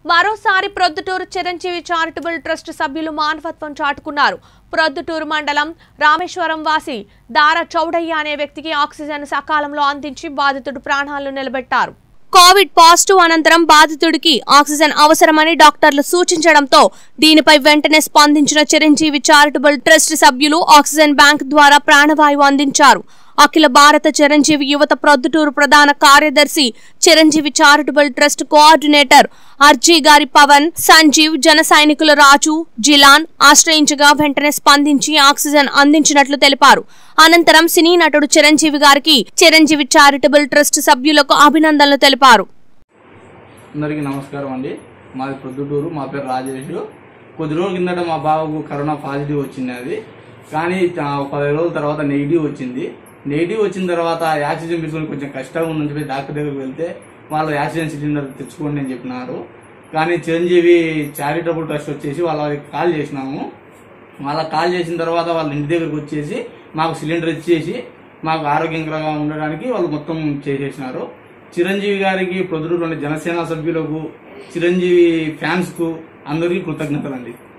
మరోసారి Proddatur Chiranjeevi charitable trust సభ్యులు మానవత్వం చాటుకున్నారు ప్రొద్దుటూరు మండలం రామేశ్వరం వాసి దార చౌడయ్య అనే వ్యక్తికి ఆక్సిజన్ సకాలంలో అందించి బాధితుడు ప్రాణాలు నిలబెట్టారు కోవిడ్ పాజిటివ్ అనంతరం బాధితుడికి ఆక్సిజన్ అవసరమని డాక్టర్లు సూచించడంతో దీనిపై వెంటనే స్పందించిన చిరంజీవి చారిటబుల్ ట్రస్ట్ సభ్యులు ఆక్సిజన్ బ్యాంక్ ద్వారా ప్రాణవాయువు అందించారు అఖిల భారత చిరంజీవి యువత ప్రొద్దుటూరు ప్రధాన కార్యదర్శి చిరంజీవి చారిటబుల్ ట్రస్ట్ కోఆర్డినేటర్ అర్జీ గారి పవన్ సంజీవ్ జన సైనికుల రాజు జిలాన్ ఆశ్రయించగా వెంటనే స్పందించి ఆక్సిజన్ అందించినట్లు తెలిపారు అనంతరం సినీ నటుడు చిరంజీవి గారికి చిరంజీవి చారిటబుల్ ట్రస్ట్ సభ్యులకు అభినందనలు తెలిపారు అందరికీ నమస్కారం అండి మాది ప్రొద్దుటూరు మా పేరు రాజేష్ కొద్ది రోజుల కిందట మా బాబుకు కరోనా పాజిటివ్ వచ్చింది అది కానీ ఆ, ఒక పది రోజుల తర్వాత నెగిటివ్ వచ్చింది నెగిటివ్ వచ్చిన తర్వాత ఆక్సిజన్ తీసుకొని కొంచెం కష్టంగా ఉందని చెప్పి డాక్టర్ దగ్గరికి వెళ్తే వాళ్ళు ఆక్సిజన్ సిలిండర్ తెచ్చుకోండి అని చెప్పినారు కానీ చిరంజీవి చారిటబుల్ ట్రస్ట్ వచ్చేసి వాళ్ళకి కాల్ చేసినాము వాళ్ళకి కాల్ చేసిన తర్వాత వాళ్ళ ఇంటి దగ్గరికి వచ్చేసి మాకు సిలిండర్ ఇచ్చేసి మాకు ఆరోగ్యంగా ఉండడానికి వాళ్ళు మొత్తం చేసేసినారు చిరంజీవి గారికి ప్రొద్దుటూరులోని జనసేన సభ్యులకు చిరంజీవి ఫ్యాన్స్ కు అందరికీ కృతజ్ఞతలండి